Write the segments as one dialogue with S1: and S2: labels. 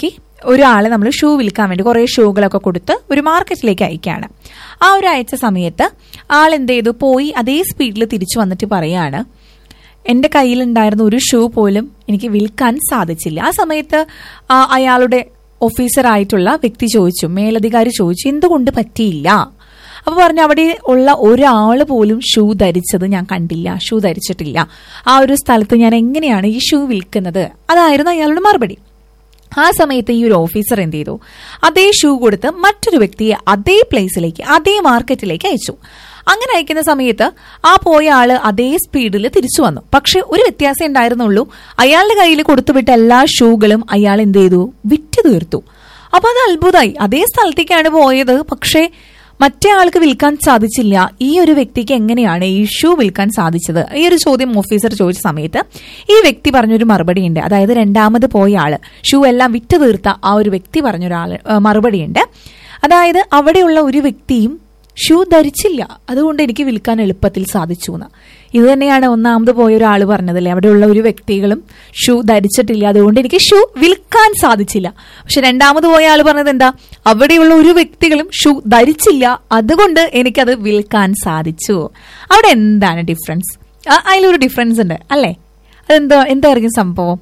S1: മാർക്കറ്റിലേക്ക് ഒരാളെ നമ്മൾ ഷൂ വിൽക്കാൻ വേണ്ടി കുറേ ഷൂകളൊക്കെ കൊടുത്ത് ഒരു മാർക്കറ്റിലേക്ക് അയക്കുകയാണ് ആ ഒരു അയച്ച സമയത്ത് ആൾ എന്ത് ചെയ്തു പോയി അതേ സ്പീഡിൽ തിരിച്ചു വന്നിട്ട് പറയാണ് എൻ്റെ കയ്യിലുണ്ടായിരുന്ന ഒരു ഷൂ പോലും എനിക്ക് വിൽക്കാൻ സാധിച്ചില്ല ആ സമയത്ത് ആ അയാളുടെ ഓഫീസറായിട്ടുള്ള വ്യക്തി ചോദിച്ചു മേലധികാരി ചോദിച്ചു എന്തുകൊണ്ട് പറ്റിയില്ല അപ്പൊ പറഞ്ഞു അവിടെ ഉള്ള ഒരാൾ പോലും ഷൂ ധരിച്ചത് ഞാൻ കണ്ടില്ല ഷൂ ധരിച്ചിട്ടില്ല ആ ഒരു സ്ഥലത്ത് ഞാൻ എങ്ങനെയാണ് ഈ ഷൂ വിൽക്കുന്നത് അതായിരുന്നു അയാളുടെ മറുപടി ആ സമയത്ത് ഈ ഒരു ഓഫീസർ എന്ത് ചെയ്തു അതേ ഷൂ കൊടുത്ത് മറ്റൊരു വ്യക്തിയെ അതേ പ്ലേസിലേക്ക് അതേ മാർക്കറ്റിലേക്ക് അയച്ചു അങ്ങനെ അയക്കുന്ന സമയത്ത് ആ പോയ ആള് അതേ സ്പീഡിൽ തിരിച്ചു വന്നു പക്ഷെ ഒരു വ്യത്യാസം ഉണ്ടായിരുന്നുള്ളൂ അയാളുടെ കയ്യിൽ കൊടുത്തുവിട്ട എല്ലാ ഷൂകളും അയാൾ എന്ത് ചെയ്തു വിറ്റ് തീർത്തു അപ്പൊ അത് അത്ഭുതമായി അതേ സ്ഥലത്തേക്കാണ് പോയത് പക്ഷേ മറ്റേ ആൾക്ക് വിൽക്കാൻ സാധിച്ചില്ല ഈ ഒരു വ്യക്തിക്ക് എങ്ങനെയാണ് ഈ ഷൂ വിൽക്കാൻ സാധിച്ചത് ഈ ഒരു ചോദ്യം ഓഫീസർ ചോദിച്ച സമയത്ത് ഈ വ്യക്തി പറഞ്ഞൊരു മറുപടി ഉണ്ട് അതായത് രണ്ടാമത് പോയ ആള് ഷൂ എല്ലാം വിറ്റ് തീർത്ത ആ ഒരു വ്യക്തി പറഞ്ഞൊരാള് മറുപടി ഉണ്ട് അതായത് അവിടെയുള്ള ഒരു വ്യക്തിയും ഷൂ ധരിച്ചില്ല അതുകൊണ്ട് എനിക്ക് വിൽക്കാൻ എളുപ്പത്തിൽ സാധിച്ചു എന്ന് ഇത് തന്നെയാണ് ഒന്നാമത് പോയ ഒരാൾ പറഞ്ഞതല്ലേ അവിടെയുള്ള ഒരു വ്യക്തികളും ഷൂ ധരിച്ചിട്ടില്ല അതുകൊണ്ട് എനിക്ക് ഷൂ വിൽക്കാൻ സാധിച്ചില്ല പക്ഷെ രണ്ടാമത് പോയ ആൾ പറഞ്ഞത് എന്താ അവിടെയുള്ള ഒരു വ്യക്തികളും ഷൂ ധരിച്ചില്ല അതുകൊണ്ട് എനിക്കത് വിൽക്കാൻ സാധിച്ചു അവിടെ എന്താണ് ഡിഫറൻസ് അതിലൊരു ഡിഫറൻസ് ഉണ്ട് അല്ലേ അതെന്തോ എന്തായിരിക്കും സംഭവം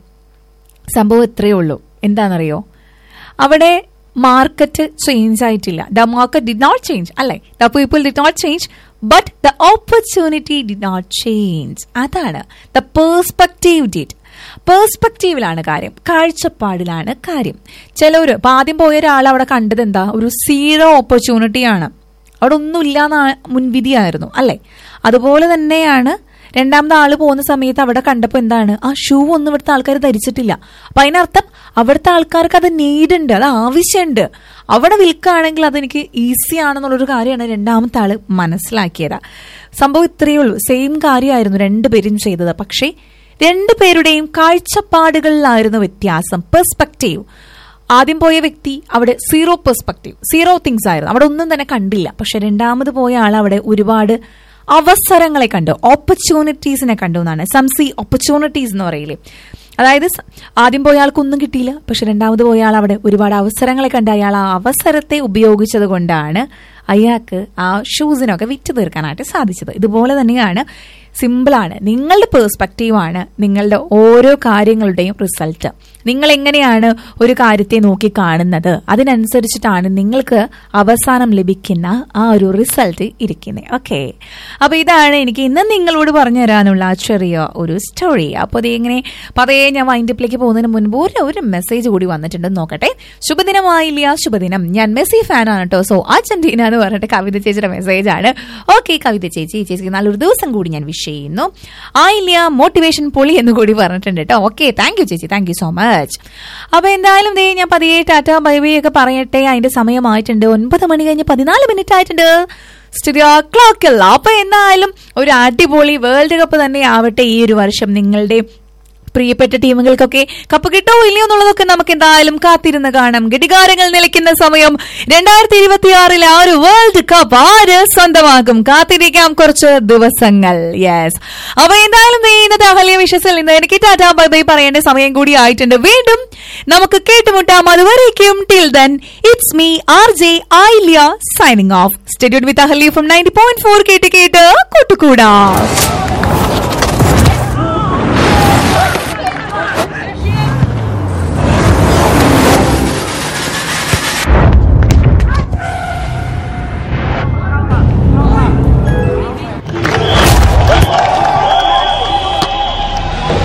S1: സംഭവം ഇത്രയേ ഉള്ളൂ എന്താണെന്നറിയോ അവിടെ മാർക്കറ്റ് ചേഞ്ച് ആയിട്ടില്ല the market did not change അല്ലേ the people did not change but the opportunity did not change അതാണ് ദ പേഴ്സ്പെക്റ്റീവ് ഡിഡ് പേഴ്സ്പെക്റ്റീവിലാണ് കാര്യം കാഴ്ചപ്പാടിലാണ് കാര്യം ചിലവര് ഇപ്പൊ ആദ്യം പോയ ഒരാൾ അവിടെ കണ്ടത് എന്താ ഒരു സീറോ ഓപ്പർച്യൂണിറ്റിയാണ് അവിടെ ഒന്നുമില്ല മുൻവിധിയായിരുന്നു അല്ലേ അതുപോലെ തന്നെയാണ് രണ്ടാമത്തെ ആള് പോകുന്ന സമയത്ത് അവിടെ കണ്ടപ്പോൾ എന്താണ് ആ ഷൂ ഒന്നും ഇവിടുത്തെ ആൾക്കാർ ധരിച്ചിട്ടില്ല അപ്പൊ അതിനർത്ഥം അവിടുത്തെ ആൾക്കാർക്ക് അത് നീഡുണ്ട് അത് ആവശ്യമുണ്ട് അവിടെ വിൽക്കുകയാണെങ്കിൽ അതെനിക്ക് ഈസി ആണെന്നുള്ളൊരു കാര്യമാണ് രണ്ടാമത്തെ ആള് മനസ്സിലാക്കിയത് സംഭവം ഇത്രയേ ഉള്ളൂ സെയിം കാര്യമായിരുന്നു രണ്ടുപേരും ചെയ്തത് പക്ഷേ രണ്ടുപേരുടെയും കാഴ്ചപ്പാടുകളിലായിരുന്നു വ്യത്യാസം പെർസ്പെക്റ്റീവ് ആദ്യം പോയ വ്യക്തി അവിടെ സീറോ പെർസ്പെക്റ്റീവ് സീറോ തിങ്സ് ആയിരുന്നു അവിടെ ഒന്നും തന്നെ കണ്ടില്ല പക്ഷെ രണ്ടാമത് പോയ ആൾ അവിടെ ഒരുപാട് അവസരങ്ങളെ കണ്ടു ഓപ്പർച്യൂണിറ്റീസിനെ കണ്ടു എന്നാണ് സംസി ഓപ്പർച്യൂണിറ്റീസ് എന്ന് പറയില്ലേ അതായത് ആദ്യം പോയ ആൾക്കൊന്നും കിട്ടിയില്ല പക്ഷെ രണ്ടാമത് പോയ ആൾ അവിടെ ഒരുപാട് അവസരങ്ങളെ കണ്ട് അയാൾ ആ അവസരത്തെ ഉപയോഗിച്ചത് കൊണ്ടാണ് അയാൾക്ക് ആ ഷൂസിനൊക്കെ വിറ്റ് തീർക്കാനായിട്ട് സാധിച്ചത് ഇതുപോലെ തന്നെയാണ് സിമ്പിളാണ് നിങ്ങളുടെ പേഴ്സ്പെക്റ്റീവാണ് നിങ്ങളുടെ ഓരോ കാര്യങ്ങളുടെയും റിസൾട്ട് നിങ്ങൾ എങ്ങനെയാണ് ഒരു കാര്യത്തെ നോക്കി കാണുന്നത് അതിനനുസരിച്ചിട്ടാണ് നിങ്ങൾക്ക് അവസാനം ലഭിക്കുന്ന ആ ഒരു റിസൾട്ട് ഇരിക്കുന്നത് ഓക്കെ അപ്പൊ ഇതാണ് എനിക്ക് ഇന്ന് നിങ്ങളോട് പറഞ്ഞു തരാനുള്ള ചെറിയ ഒരു സ്റ്റോറി അപ്പോൾ അത് ഇങ്ങനെ പതയെ ഞാൻ വൈൻഡപ്പിലേക്ക് പോകുന്നതിന് മുൻപ് ഒരു ഒരു മെസ്സേജ് കൂടി വന്നിട്ടുണ്ടെന്ന് നോക്കട്ടെ ശുഭദിനമായില്ല ശുഭദിനം ഞാൻ മെസ്സി ഫാനാണ് കേട്ടോ സോ അർജന്റീന എന്ന് പറഞ്ഞിട്ട് കവിത ചേച്ചിയുടെ മെസ്സേജ് ആണ് ഓക്കെ കവിത ചേച്ചി ചേച്ചിക്ക് നല്ലൊരു ദിവസം കൂടി ഞാൻ വിഷ് ചെയ്യുന്നു ആയില്ല മോട്ടിവേഷൻ പൊളി എന്ന് കൂടി പറഞ്ഞിട്ടുണ്ട് കേട്ടോ ഓക്കെ താങ്ക് യു ചേച്ചി താങ്ക് യു സോ മച്ച് അപ്പൊ എന്തായാലും ദേ ഞാൻ പതിയെ ടാറ്റ ബൈ ബൈ ഒക്കെ പറയട്ടെ അതിന്റെ സമയമായിട്ടുണ്ട് ഒൻപത് മണി കഴിഞ്ഞ് പതിനാല് മിനിറ്റ് ആയിട്ടുണ്ട് സ്റ്റുഡിയോ ക്ലോക്കിൽ അപ്പൊ എന്തായാലും ഒരു അടിപൊളി വേൾഡ് കപ്പ് തന്നെ ആവട്ടെ ഈ ഒരു വർഷം നിങ്ങളുടെ പ്രിയപ്പെട്ട ടീമുകൾക്കൊക്കെ കപ്പ് കിട്ടോ ഇല്ലയോ എന്നുള്ളതൊക്കെ നമുക്ക് എന്തായാലും കാത്തിരുന്ന് കാണാം ഗഡികാരങ്ങൾ നിലയ്ക്കുന്ന സമയം രണ്ടായിരത്തി ഇരുപത്തിയാറിലെ ആ ഒരു വേൾഡ് കപ്പ് ആര് സ്വന്തമാകും കാത്തിരിക്കാം കുറച്ച് ദിവസങ്ങൾ യെസ് അപ്പൊ എന്തായാലും ഇന്നത്തെ അഹല്യ വിശ്വസിൽ നിന്ന് എനിക്ക് ടാറ്റാ ബൈ ബൈ പറയേണ്ട സമയം കൂടി ആയിട്ടുണ്ട് വീണ്ടും നമുക്ക് കേട്ടുമുട്ടാം അതുവരേക്കും till then it's me R J Ailiya signing off studio with Ahalya from ninety point four കേട്ട് കേട്ട് കൂട്ടുകൂടാ